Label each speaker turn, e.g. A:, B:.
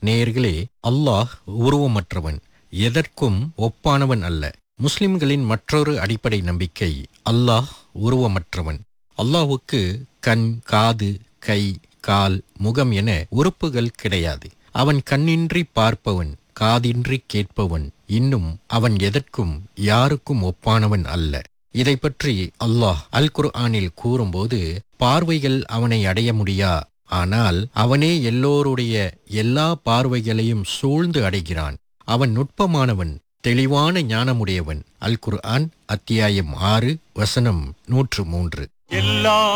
A: நேயர்களே அல்லாஹ் உருவமற்றவன் எதற்கும் ஒப்பானவன் அல்ல முஸ்லிம்களின் மற்றொரு அடிப்படை நம்பிக்கை அல்லாஹ் உருவமற்றவன் அல்லாஹ்வுக்கு கண் காது கை கால் முகம் என உறுப்புகள் கிடையாது அவன் கண்ணின்றி பார்ப்பவன் காதின்றி கேட்பவன் இன்னும் அவன் எதற்கும் யாருக்கும் ஒப்பானவன் அல்ல இதை பற்றி அல்லாஹ் அல் குர்ஆனில் கூறும்போது பார்வைகள் அவனை அடைய முடியா ஆனால் அவனே எல்லோருடைய எல்லா பார்வைகளையும் சூழ்ந்து அடைகிறான் அவன் நுட்பமானவன் தெளிவான ஞானமுடையவன் அல் குர்ஆன் அத்தியாயம் ஆறு வசனம் நூற்று மூன்று
B: எல்லா